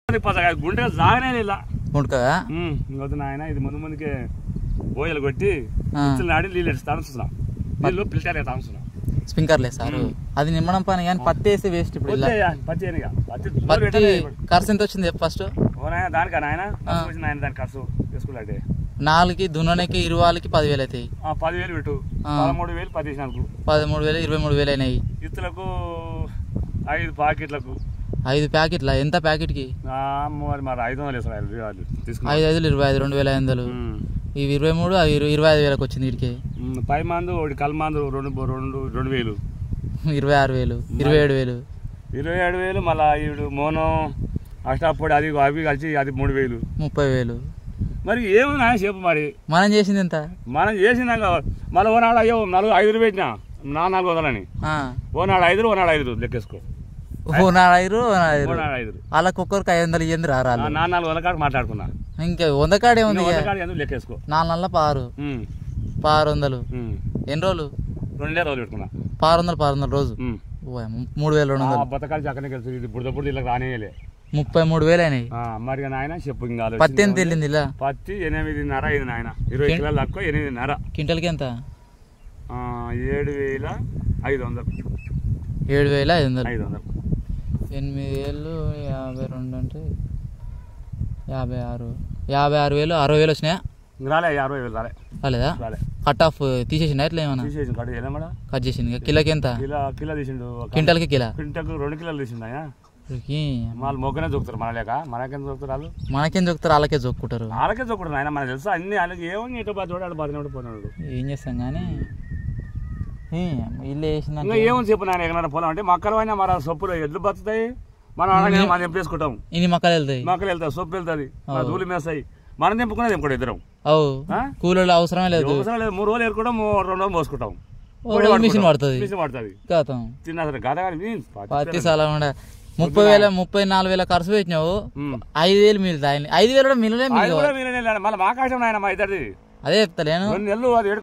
పసగా గుండె సాగనే ఇలా గుంటకదా ఇంకొద్దు నాయన ఇది ముందు ముందుకే బోయలు కొట్టి ఆ. పిచ్చిలు నాడి నీళ్ళు ఎడిచి తాగుతున్నాం నీళ్ళు పిలిచారు తాగుతున్నాం స్ప్రింకర్లే సారు అది నిమ్మడం పని కానీ పత్తి వేస్తే వేస్ట్ ఇప్పుడు ఇలా పత్తి ఏనిగా పత్తి జోరు పత్తి పెట్టలే ఇప్పుడు. ఖర్చు ఎంత వచ్చింది ఫస్ట్ ఓ నాయన దానికా నాయన ఆ. వచ్చింది నాయన దాని ఖర్చు తీసుకున్నాడే నాలుగుకి దున్ననికి ఇరువాలకి పదివేలు అవుతాయి పదివేలు పెట్టు ఆ. పదమూడు వేలు పది నాలుగు పదమూడు వేలు ఇరవై మూడు వేలు అయినాయి ఇత్తులకు ఐదు పాకెట్లకు ఐదు ప్యాకెట్ల ఎంత ప్యాకెట్కి ఆ, మరి మరి ఐదు వందలు వేస్తారు ఐదు వేలు తీసుకున్నా ఐదు ఐదులు ఇరవై ఐదు రెండు వేల ఐదు వందలు ఇవి ఇరవై మూడు అవి ఇరవై ఇరవై ఐదు వేలకు వచ్చింది వీడికి పై మందు ఒకటి కల్ మందు రెండు రెండు రెండు వేలు ఇరవై ఆరు వేలు ఇరవై ఏడు వేలు ఇరవై ఏడు వేలు మళ్ళీ ఇప్పుడు మోనం అష్టాపొడి అది అవి కలిసి అది మూడు వేలు ముప్పై వేలు మరి ఏముంది ఆయన చెప్పు మరి మనం చేసింది ఎంత మనం చేసినాక మళ్ళీ ఓనాడు అయ్యో నాలుగు ఐదు పెట్టినా నా నాలుగు వందలని ఆ. ఓనాడు ఐదు ఓనాడు ఐదు లెక్కేసుకో ఓ నాలుగు ఐదు ఓ నాలుగు ఐదు ఓనాడు ఐదు వాళ్ళకి ఒక్కరికి ఐదు వందలు ఇయ్యంది ఆ, రారాలు నా నాలుగు వందల కాడ మాట్లాడుకున్నా ఇంకా వంద కాడే ఉంది ఇంకా వంద కాడ ఎందుకు లెక్కేసుకో నాలుగు నెలల పారు ఉమ్, పారు వందలు ఉమ్. ఎన్ని రోజులు రెండే రోజులు పెట్టుకున్నా పారు వందలు పారు వందలు రోజు ఉమ్. ఓ ఏమో, మూడు వేలు రెండు ఆ వందలు బతకాలి చక్కనే కలిసి ఇది బుడద బుడద ఇలా రానేయలే ముప్పై మూడు వేలు అయినాయి ఆ, మరి ఇక నాయన చెప్పు ఇంకా పత్తి ఎంత ఆలోచించి. వెళ్ళింది ఇలా పత్తి ఎనిమిదిన్నర ఐదు నాయన ఇరవై కిం- కిలోలు తక్కువ ఎనిమిదిన్నర క్వింటల్కి ఎంత ఆ, ఏడు వేల ఐదు వందలు ఏడు వేల ఐదు వందలు ఐదు వందలు ఎనిమిది వేలు యాభై రెండు అంటే యాభై ఆరు యాభై ఆరు వేలు అరవై వేలు వచ్చినాయా ఇంక రాలే అరవై వేలు రాలే రాలేదా రాలే కట్ ఆఫ్ తీసేసిండా ఎట్లా ఏమన్నా తీసేసి కట్టు ఏమన్నా కట్ చేసింది ఇక కిలోకి ఎంత కిలో కిలో తీసిండు ఒక క్వింటల్కి కిలో క్వింటకు రెండు కిలోలు తీసిండు ఆయన ఇప్పటికి వాళ్ళు మొగ్గనే దొక్కుతారు మన లేక మనకేం దొక్కుతారు వాళ్ళు మనకేం చెప్తారు వాళ్ళకే జొక్కుంటారు వాళ్ళకే దొక్కుతారు ఆయన మనకు తెలుసు అన్ని వాళ్ళకి ఏమో ఎటు బాధ చూడాలి బాధ పోయినాడు ఏం చేస్తాం కానీ ఈ ఇల్లు ఇంకా వేసిందంటే ఏమని చెప్పు నాయన ఎక్కడ పొలం అంటే మొక్కలు అయినా మన సొప్పులు ఎడ్లు బతుకుతాయి మనం అలాగే మనం తెంపేసుకుంటాం ఇన్ని మొక్కలు వెళ్తాయి మొక్కలు వెళ్తాయి సొప్పు వెళ్తుంది ధూళి మేస్తాయి మనం తెంపుకునేది తెంపుకుంటాం ఇద్దరం అవు ఆ? కూలీలు అవసరమే లేదు అవసరం లేదు మూడు రోజులు ఏరుకుంటాం మూ- రెండు రోజులు మోసుకుంటాం ఓ రోజు మిషన్ పడుతుంది మిషన్ పడుతుంది కాతం తిన్నా సరే గద కానీ మీన్ పత్తి చాలా ఉండే ముప్పై వేల ముప్పై నాలుగు వేల ఖర్చు పెట్టినావు ఉమ్. ఐదు వేలు మిగులుతాయి ఐదు వేలు కూడా మిగిలే అది మిగిలి కూడా మీరే మళ్ళీ మా కాశం నాయన మా ఇద్దరిది అదే చెప్తలేను రెండు నెలలు అది